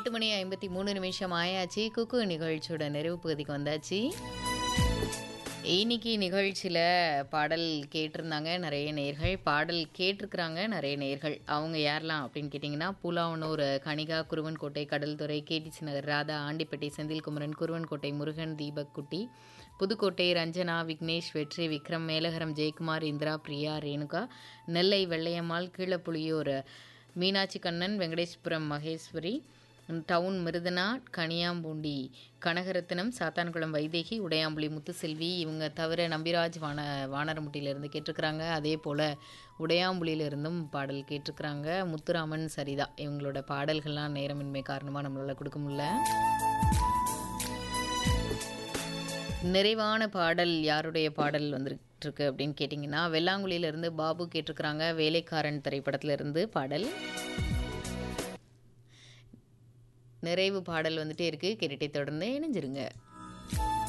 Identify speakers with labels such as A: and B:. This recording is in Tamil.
A: எட்டு மணி ஐம்பத்தி மூணு நிமிஷம் ஆயாச்சு குக்கு நிகழ்ச்சியோட நிறைவு பகுதிக்கு வந்தாச்சு இன்னைக்கு நிகழ்ச்சியில் பாடல் கேட்டிருந்தாங்க நிறைய நேர்கள் பாடல் கேட்டிருக்கிறாங்க நிறைய நேர்கள் அவங்க யாரெல்லாம் அப்படின்னு கேட்டிங்கன்னா பூலாவனூர் கனிகா குருவன்கோட்டை கடல்துறை கேடிசி நகர் ராதா ஆண்டிப்பட்டி செந்தில்குமரன் குருவன்கோட்டை முருகன் தீபக் குட்டி புதுக்கோட்டை ரஞ்சனா விக்னேஷ் வெற்றி விக்ரம் மேலகரம் ஜெயக்குமார் இந்திரா பிரியா ரேணுகா நெல்லை வெள்ளையம்மாள் கீழப்புலியூர் மீனாட்சி கண்ணன் வெங்கடேஸ்வரம் மகேஸ்வரி டவுன் மிருதனா கனியாம்பூண்டி கனகரத்தினம் சாத்தான்குளம் வைதேகி உடையாம்புலி முத்துசெல்வி இவங்க தவிர நம்பிராஜ் வான வானரமுட்டியிலேருந்து கேட்டிருக்கிறாங்க அதே போல் உடையாம்புலியிலிருந்தும் பாடல் கேட்டிருக்கிறாங்க முத்துராமன் சரிதா இவங்களோட பாடல்கள்லாம் நேரமின்மை காரணமாக நம்மளால் கொடுக்க முடியல நிறைவான பாடல் யாருடைய பாடல் வந்துருக்கு அப்படின்னு கேட்டிங்கன்னா வெள்ளாங்குழியிலேருந்து பாபு கேட்டிருக்கிறாங்க வேலைக்காரன் திரைப்படத்துல இருந்து பாடல் நிறைவு பாடல் வந்துட்டே இருக்கு கேட்டுட்டே தொடர்ந்து இணைஞ்சிருங்க